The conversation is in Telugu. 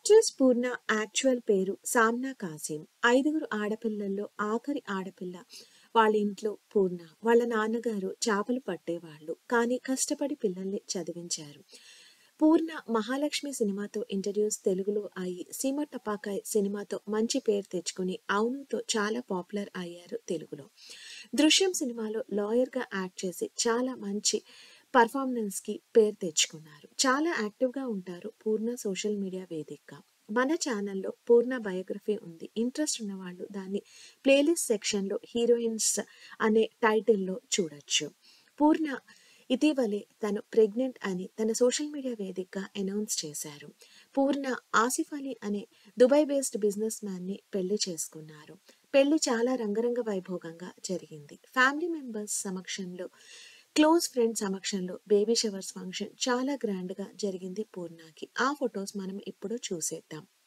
యాక్ట్రెస్ పూర్ణ యాక్చువల్ పేరు సామ్నా కాసిం ఐదుగురు ఆడపిల్లల్లో ఆఖరి ఆడపిల్ల వాళ్ళ ఇంట్లో పూర్ణ వాళ్ళ నాన్నగారు చేపలు పట్టేవాళ్ళు కానీ కష్టపడి పిల్లల్ని చదివించారు పూర్ణ మహాలక్ష్మి సినిమాతో ఇంట్రడ్యూస్ తెలుగులో అయి సీమ టపాకాయ్ సినిమాతో మంచి పేరు తెచ్చుకుని అవునుతో చాలా పాపులర్ అయ్యారు తెలుగులో దృశ్యం సినిమాలో లాయర్గా యాక్ట్ చేసి చాలా మంచి పర్ఫార్మెన్స్కి పేరు తెచ్చుకున్నారు చాలా యాక్టివ్గా ఉంటారు పూర్ణ సోషల్ మీడియా వేదికగా మన ఛానల్లో పూర్ణ బయోగ్రఫీ ఉంది ఇంట్రెస్ట్ ఉన్న వాళ్ళు దాన్ని ప్లేలిస్ట్ సెక్షన్లో హీరోయిన్స్ అనే టైటిల్లో చూడొచ్చు పూర్ణ ఇటీవలే తను ప్రెగ్నెంట్ అని తన సోషల్ మీడియా వేదికగా అనౌన్స్ చేశారు పూర్ణ ఆసిఫ్ అలీ అనే దుబాయ్ బేస్డ్ బిజినెస్ మ్యాన్ని పెళ్లి చేసుకున్నారు పెళ్లి చాలా రంగరంగ వైభోగంగా జరిగింది ఫ్యామిలీ మెంబర్స్ సమక్షంలో క్లోజ్ ఫ్రెండ్ సమక్షంలో బేబీ షవర్స్ ఫంక్షన్ చాలా గ్రాండ్గా జరిగింది పూర్ణకి ఆ ఫొటోస్ మనం ఇప్పుడు చూసేద్దాం